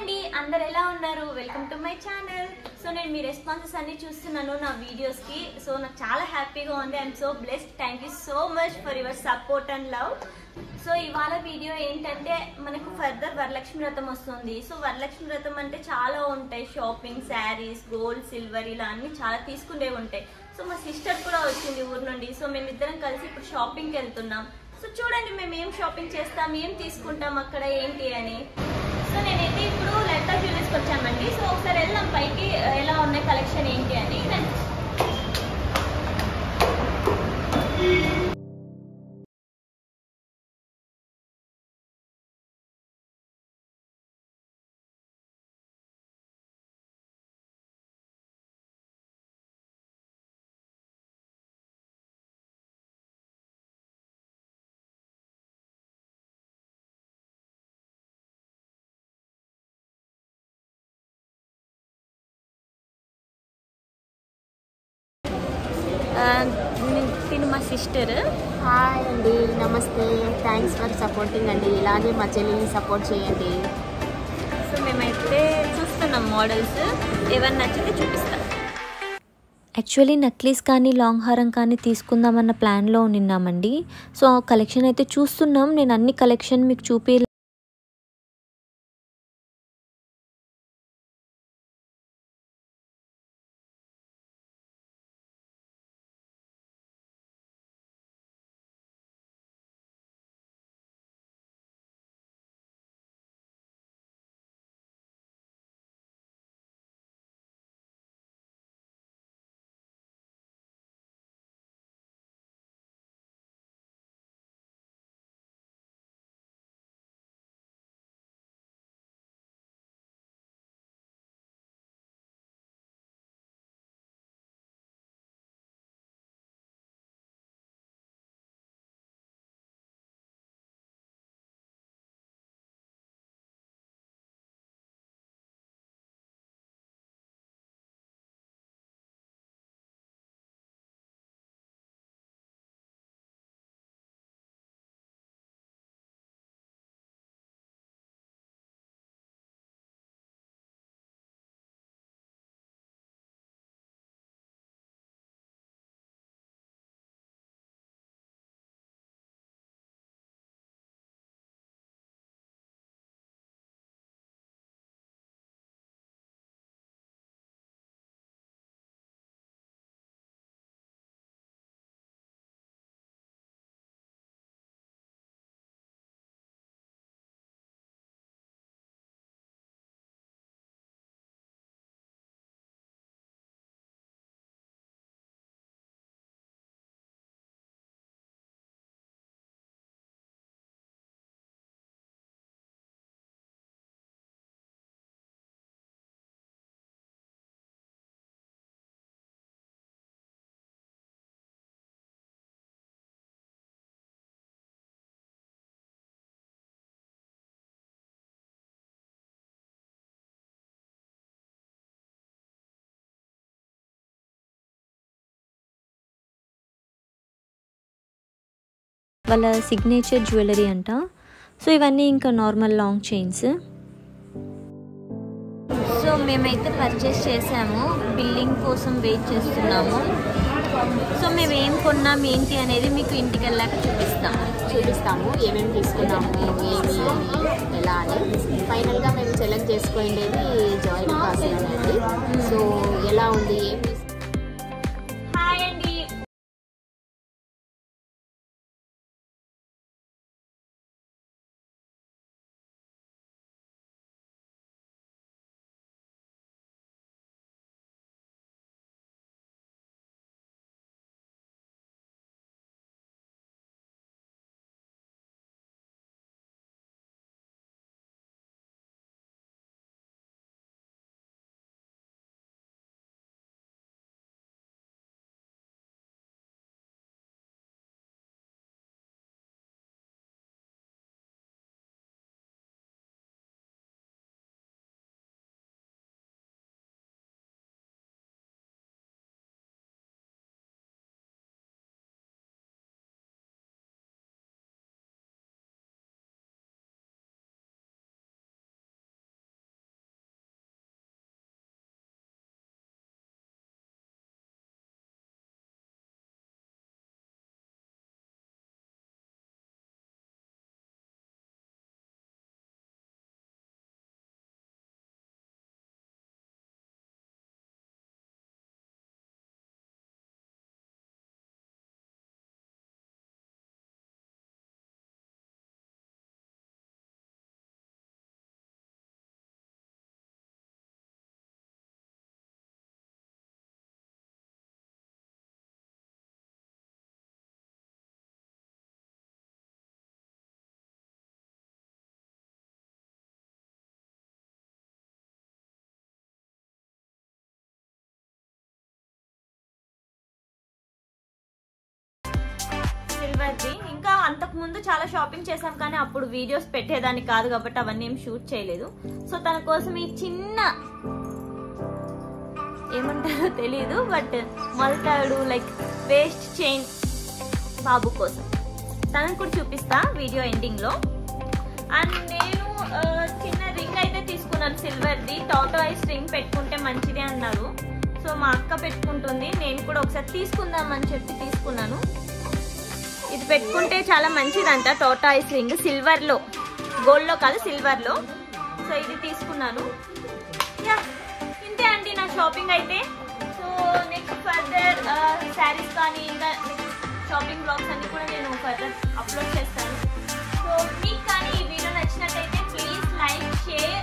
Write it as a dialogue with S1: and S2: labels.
S1: అండి అందరు ఎలా ఉన్నారు welcome to my channel so నేను మీ రెస్పాన్సెస్ అన్ని చూస్తున్నాను నా వీడియోస్ కి సో నాకు చాలా హ్యాపీగా ఉంది I'm so blessed thank you so much for your support and love so ఇవాళ వీడియో ఏంటంటే మనకు ఫర్దర్ వరలక్ష్మి వ్రతం వస్తుంది సో వరలక్ష్మి వ్రతం అంటే చాలా ఉంటాయి షాపింగ్ శారీస్ గోల్డ్ సిల్వర్ ఇలా అన్ని చాలా తీసుకునే ఉంటాయి సో మా సిస్టర్ కూడా వచ్చింది ఊరు నుండి సో మేమిద్దరం కలిసి ఇప్పుడు షాపింగ్కి వెళ్తున్నాం సో చూడండి మేము ఏం షాపింగ్ చేస్తాం ఏం తీసుకుంటాం అక్కడ ఏంటి అని సో నేనైతే ఇప్పుడు లలితా జ్యువెలర్స్కి వచ్చామండి సో ఒకసారి వెళ్దాం పైకి ఎలా ఉన్నాయి కలెక్షన్ ఏంటి అని రండి. ఆ, తిను మా సిస్టర్
S2: హాయ్ అండి నమస్తే థ్యాంక్స్ ఫర్ సపోర్టింగ్ అండి ఇలాగే మా చెల్లిని సపోర్ట్ చేయండి
S1: సో మేమైతే చూస్తున్నాం మోడల్స్ ఏమన్నా నచ్చితే చూపిస్తాం
S3: యాక్చువల్లీ నక్లీస్ కానీ లాంగ్ హారం కానీ తీసుకుందామన్న ప్లాన్లో ఉన్నామండి సో ఆ కలెక్షన్ అయితే చూస్తున్నాం నేను అన్ని కలెక్షన్ మీకు చూపి వాళ్ళ సిగ్నేచర్ జ్యువెలరీ అంట సో ఇవన్నీ ఇంకా నార్మల్ లాంగ్ చైన్స్
S1: సో మేమైతే పర్చేస్ చేసాము బిల్లింగ్ కోసం వెయిట్ చేస్తున్నాము సో మేము ఏం కొన్నాం ఏంటి అనేది మీకు ఇంటికి వెళ్ళాక చూపిస్తాం
S2: చూపిస్తాము ఏమేమి తీసుకున్నాము ఏమి అని ఎలా అని ఫైనల్గా మేము సెలెక్ట్ చేసుకోండేది జాయిన్ కాస్ట్ అండి సో ఎలా ఉంది ఏం
S1: అంతకు ముందు చాలా షాపింగ్ చేశాం కానీ అప్పుడు వీడియోస్ పెట్టేదాన్ని కాదు కాబట్టి అవన్నీ ఏం షూట్ చేయలేదు సో తన కోసం ఈ చిన్న ఏమంటారో తెలియదు బట్ మొలతాడు లైక్ వేస్ట్ చైన్ బాబు కోసం తనకు కూడా చూపిస్తా వీడియో ఎండింగ్ లో అండ్ నేను ఆ, చిన్న రింగ్ అయితే తీసుకున్నాను సిల్వర్ది టాటో ఐస్ రింగ్ పెట్టుకుంటే మంచిది అన్నారు సో మా అక్క పెట్టుకుంటుంది నేను కూడా ఒకసారి తీసుకుందామని చెప్పి తీసుకున్నాను ఇది పెట్టుకుంటే చాలా మంచిదంట టోటా ఐస్ రింగ్ సిల్వర్ లో గోల్డ్ లో కాదు సిల్వర్ లో సో ఇది తీసుకున్నాను యా ఇంతే అండి నా షాపింగ్ అయితే సో నెక్స్ట్ ఫర్దర్ శారీస్ కానీ ఇంకా షాపింగ్ బ్లాగ్స్ అన్ని కూడా నేను ఫర్దర్ అప్లోడ్ చేస్తాను సో మీకు కానీ ఈ వీడియో నచ్చినట్టయితే ప్లీజ్ లైక్ షేర్